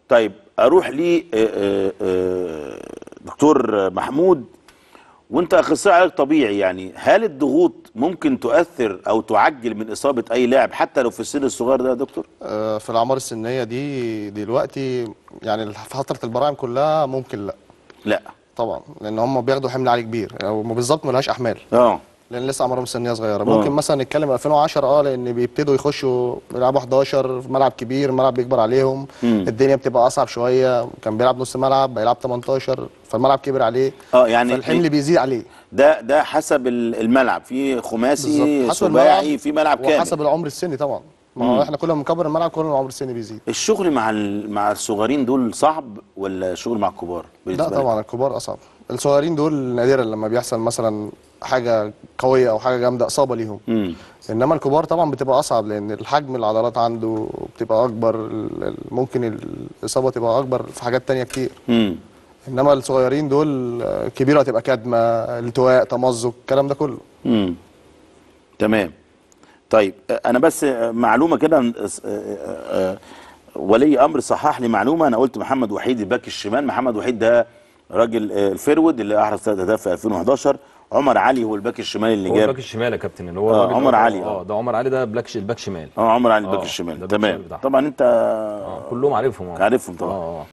طيب اروح لي آه، آه، دكتور محمود وانت اخصائي علاج طبيعي يعني هل الضغوط ممكن تؤثر او تعجل من اصابه اي لاعب حتى لو في السن الصغير ده يا دكتور آه، في الاعمار السنيه دي دلوقتي يعني في فتره البراعم كلها ممكن لا لا طبعا لان هم بياخدوا حمل عالي كبير او بالظبط ملهاش احمال اه لان لسه اعمارهم السنيه صغيره ممكن مثلا نتكلم 2010 اه لان بيبتدوا يخشوا يلعبوا 11 في ملعب كبير الملعب بيكبر عليهم مم. الدنيا بتبقى اصعب شويه كان بيلعب نص ملعب بيلعب 18 فالملعب كبر عليه اه يعني فالحمل بيزيد عليه ده ده حسب ال- الملعب في خماسي بالظبط. حسب سباعي الملعب في ملعب كامل وحسب العمر السني طبعا ما مم. هو احنا كل ما بنكبر الملعب كل ما العمر السني بيزيد الشغل مع ال- مع الصغيرين دول صعب ولا الشغل مع الكبار لا بالنسبة لك؟ طبعا الكبار اصعب الصغيرين دول نادرا لما بيحصل مثلا حاجه قويه او حاجه جامده اصابه ليهم امم انما الكبار طبعا بتبقى اصعب لان الحجم العضلات عنده بتبقى اكبر ال- ال- ممكن الاصابه تبقى اكبر في حاجات تانية كتير امم انما الصغيرين دول آه، كبيره هتبقى كدمه التواء تمزق الكلام ده كله امم تمام طيب آه، انا بس آه، معلومه كده آه، آه، آه، ولي امر صحح لي معلومه انا قلت محمد وحيد الباك الشمال محمد وحيد ده راجل آه، الفيرود اللي احرز ثلاث اهداف في 2011 عمر علي هو الباك الشمال اللي هو جاب الباك الشمال يا كابتن اللي هو آه، الراجل عمر ده- علي، اه آه. ده عمر علي ده بلاك الباك شمال اه عمر علي الباك آه، الشمال ده الباك تمام الشمال بتاعهم. طبعا انت آه، كلهم عارفهم آه. عارفهم طبعا اه اه